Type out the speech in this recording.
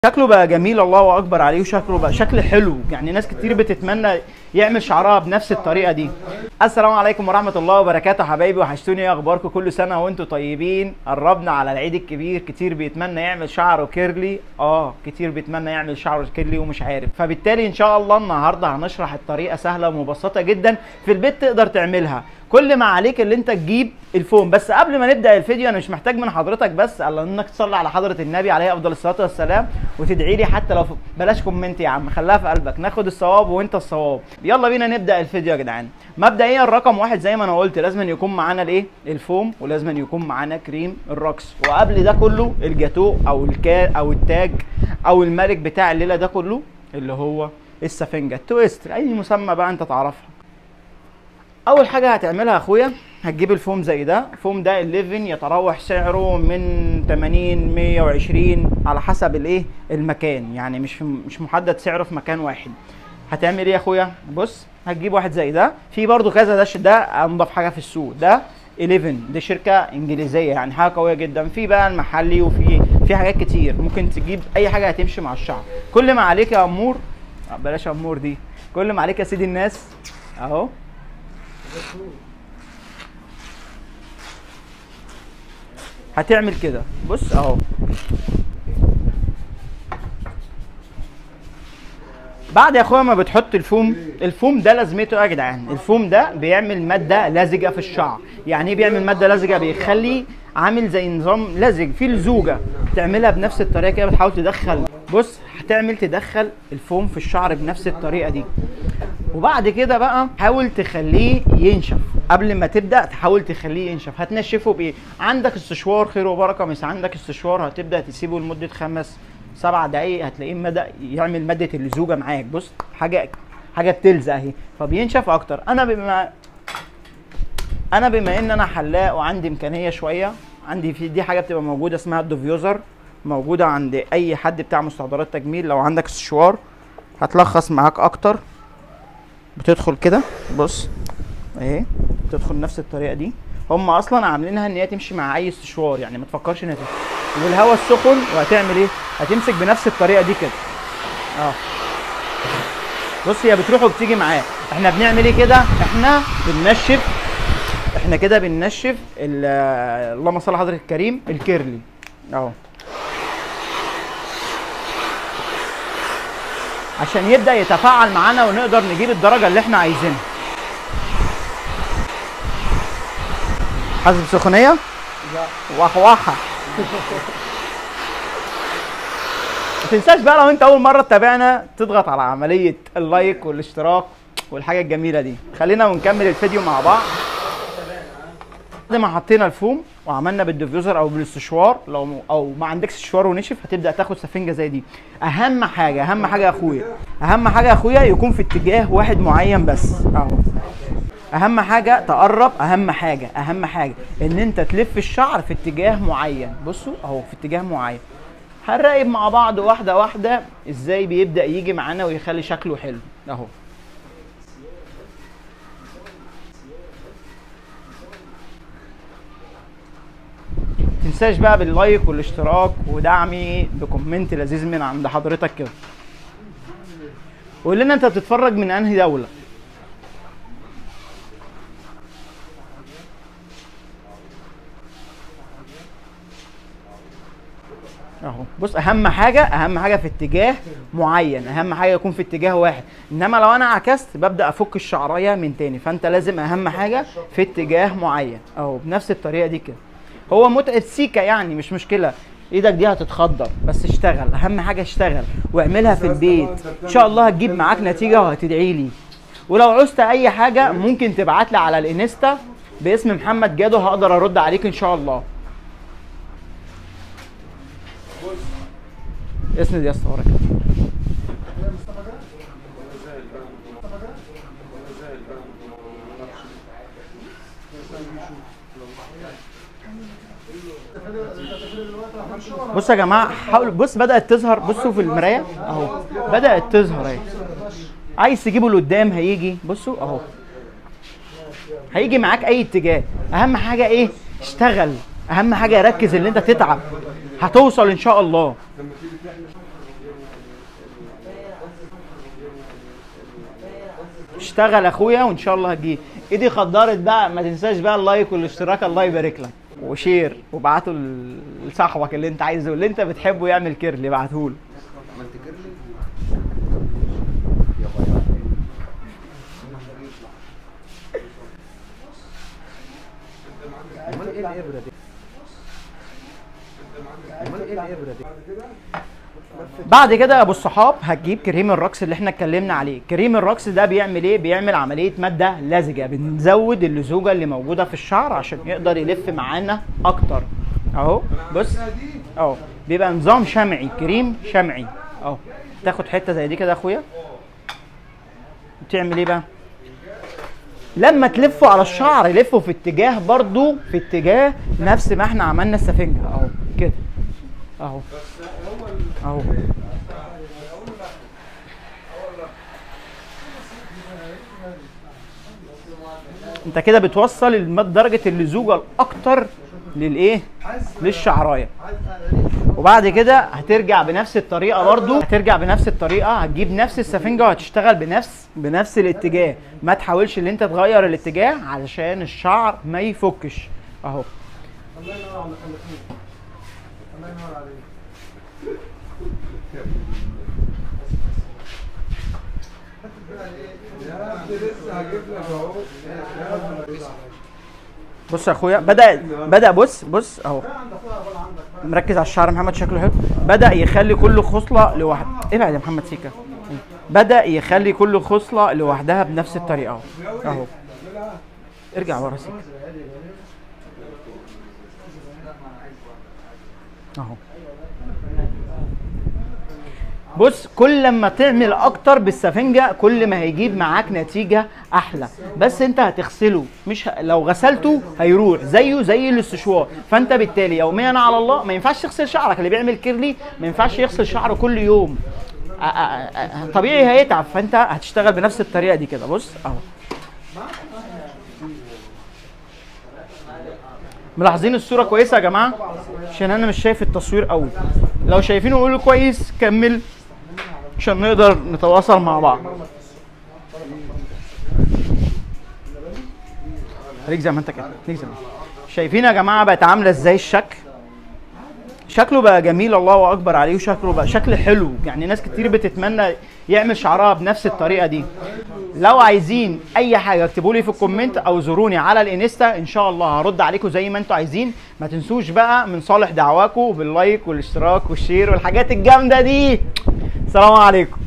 شكله بقى جميل الله اكبر عليه وشكله بقى شكل حلو يعني ناس كتير بتتمنى يعمل شعرها بنفس الطريقه دي السلام عليكم ورحمه الله وبركاته حبايبي وحشتوني ايه اخباركم كل سنه وانتم طيبين قربنا على العيد الكبير كتير بيتمنى يعمل شعره كيرلي اه كتير بيتمنى يعمل شعره كيرلي ومش عارف فبالتالي ان شاء الله النهارده هنشرح الطريقه سهله ومبسطه جدا في البيت تقدر تعملها كل ما عليك اللي انت تجيب الفوم بس قبل ما نبدا الفيديو انا مش محتاج من حضرتك بس الا انك تصلي على حضره النبي عليه افضل الصلاه والسلام وتدعي لي حتى لو ف... بلاش كومنت يا عم خليها في قلبك ناخد الصواب وانت الصواب يلا بينا نبدا الفيديو يا جدعان مبدئيا رقم واحد زي ما انا قلت لازم يكون معانا الايه الفوم ولازم يكون معانا كريم الرقص وقبل ده كله الجاتو او الكا او التاج او الملك بتاع الليله ده كله اللي هو السفنجه التويست اي مسمى بقى انت تعرفها اول حاجه هتعملها يا اخويا هتجيب الفوم زي ده الفوم ده الليفن يتراوح سعره من 80 120 على حسب الايه المكان يعني مش مش محدد سعره في مكان واحد هتعمل ايه يا اخويا بص هتجيب واحد زي ده في برضو كذا ده ده انضف حاجه في السوق ده 11 دي شركه انجليزيه يعني حاجه قويه جدا في بقى المحلي وفي في حاجات كتير ممكن تجيب اي حاجه هتمشي مع الشعر كل ما عليك يا امور بلاش امور دي كل ما عليك يا سيدي الناس اهو هتعمل كده بص اهو بعد يا اخويا ما بتحط الفوم الفوم ده لازمته ايه يا جدعان الفوم ده بيعمل ماده لزجه في الشعر يعني ايه بيعمل ماده لزجه بيخلي عامل زي نظام لزج في لزوجه تعملها بنفس الطريقه كده بتحاول تدخل بص هتعمل تدخل الفوم في الشعر بنفس الطريقه دي وبعد كده بقى حاول تخليه ينشف قبل ما تبدا تحاول تخليه ينشف هتنشفه بايه عندك استشوار خير وبركه مش عندك استشوار هتبدا تسيبه لمده خمس سبع دقايق هتلاقيه بدا يعمل ماده اللزوجه معاك بص حاجه حاجه بتلزق اهي فبينشف اكتر انا بما انا بما ان انا حلاق وعندي امكانيه شويه عندي في دي حاجه بتبقى موجوده اسمها الدوفيوزر موجوده عند اي حد بتاع مستحضرات تجميل لو عندك استشوار هتلخص معاك اكتر بتدخل كده بص اهي بتدخل نفس الطريقه دي هم اصلا عاملينها ان هي تمشي مع اي استشوار يعني ما تفكرش انها تمشي والهواء السخن وهتعمل ايه هتمسك بنفس الطريقه دي كده اه بص هي بتروح وبتيجي معاه احنا بنعمل ايه كده احنا بننشف احنا كده بننشف اللهم صل على حضره الكريم الكيرلي اهو عشان يبدا يتفاعل معانا ونقدر نجيب الدرجه اللي احنا عايزينها حاسس بسخونيه لا وحوحه ما تنساش بقى لو انت اول مره تتابعنا تضغط على عمليه اللايك والاشتراك والحاجه الجميله دي خلينا ونكمل الفيديو مع بعض بعد ما حطينا الفوم وعملنا بالديفيوزر او بالاستشوار لو او ما عندكش استشوار ونشف هتبدا تاخد سفنجه زي دي اهم حاجه اهم حاجه يا اخويا اهم حاجه يا اخويا يكون في اتجاه واحد معين بس اهو اهم حاجه تقرب اهم حاجه اهم حاجه ان انت تلف الشعر في اتجاه معين بصوا اهو في اتجاه معين هنراقب مع بعض واحده واحده ازاي بيبدا يجي معانا ويخلي شكله حلو اهو تنساش بقى باللايك والاشتراك ودعمي بكومنت لذيذ من عند حضرتك كده وقول لنا انت بتتفرج من انهي دوله اهو بص اهم حاجه اهم حاجه في اتجاه معين اهم حاجه يكون في اتجاه واحد انما لو انا عكست ببدا افك الشعرايه من تاني فانت لازم اهم حاجه في اتجاه معين اهو بنفس الطريقه دي كده هو متعب سيكا يعني مش مشكله ايدك دي هتتخدر بس اشتغل اهم حاجه اشتغل واعملها في البيت ان شاء الله هتجيب معاك نتيجه وهتدعي لي ولو عوزت اي حاجه ممكن تبعت لي على الانستا باسم محمد جادو هقدر ارد عليك ان شاء الله اسند يا اسطى وراك بص يا جماعه حاول بص بدات تظهر بصوا في المرايه اهو بدات تظهر اهي عايز تجيبه لقدام هيجي بصوا اهو هيجي معاك اي اتجاه اهم حاجه ايه اشتغل اهم حاجه ركز ان انت تتعب هتوصل ان شاء الله اشتغل اخويا وان شاء الله هتجيب ايدي خدرت بقى ما تنساش بقى اللايك والاشتراك الله يبارك لك وشير وابعته ل- لصاحبك اللي انت عايزه اللي انت بتحبه يعمل كيرلي ابعته له عملت كيرلي امال ايه الابره دي امال ايه الابره دي بعد كده يا ابو الصحاب هتجيب كريم الرقص اللي احنا اتكلمنا عليه كريم الرقص ده بيعمل ايه بيعمل عمليه ماده لزجه بنزود اللزوجه اللي موجوده في الشعر عشان يقدر يلف معانا اكتر اهو بص اهو بيبقى نظام شمعي كريم شمعي اهو تاخد حته زي دي كده يا اخويا بتعمل ايه بقى لما تلفوا على الشعر لفوا في اتجاه برضو في اتجاه نفس ما احنا عملنا السفنجه اهو كده اهو اهو انت كده بتوصل الم- درجه اللزوجه الاكتر للايه للشعرايه وبعد كده هترجع بنفس الطريقه برضو هترجع بنفس الطريقه هتجيب نفس السفنجه وهتشتغل بنفس بنفس الاتجاه ما تحاولش ان انت تغير الاتجاه علشان الشعر ما يفكش اهو الله ينور على خلقين الله ينور عليك يا ابني لسه هجيب لك اهو يا ابني بص يا اخويا بدا بدا بص بص اهو مركز على الشعر محمد شكله حلو بدا يخلي كل خصله لوحد ابعد يا محمد سيكا بدا يخلي كل خصله لوحدها بنفس الطريقه اهو اهو ارجع ورا سيكا اهو بص كل لما تعمل اكتر بالسفنجه كل ما هيجيب معاك نتيجه احلى بس انت هتغسله مش ه... لو غسلته هيروح زيه زي الاستشوار فانت بالتالي يوميا على الله ما ينفعش تغسل شعرك اللي بيعمل كيرلي ما ينفعش يغسل شعره كل يوم أ- أ- أ- طبيعي هيتعب فانت هتشتغل بنفس الطريقه دي كده بص اهو ملاحظين الصوره كويسه يا جماعه عشان انا مش شايف التصوير قوي لو شايفينه قولوا كويس كمل عشان نقدر نتواصل مع بعض خليك زي ما انت كده خليك زي ما انت. شايفين يا جماعه بقت عامله ازاي الشكل شكله بقى جميل الله اكبر عليه وشكله بقى شكل حلو يعني ناس كتير بتتمنى يعمل شعرها بنفس الطريقه دي لو عايزين اي حاجه اكتبوا لي في الكومنت او زوروني على الانستا ان شاء الله هرد عليكم زي ما انتوا عايزين ما تنسوش بقى من صالح دعواكم باللايك والاشتراك والشير والحاجات الجامده دي السلام عليكم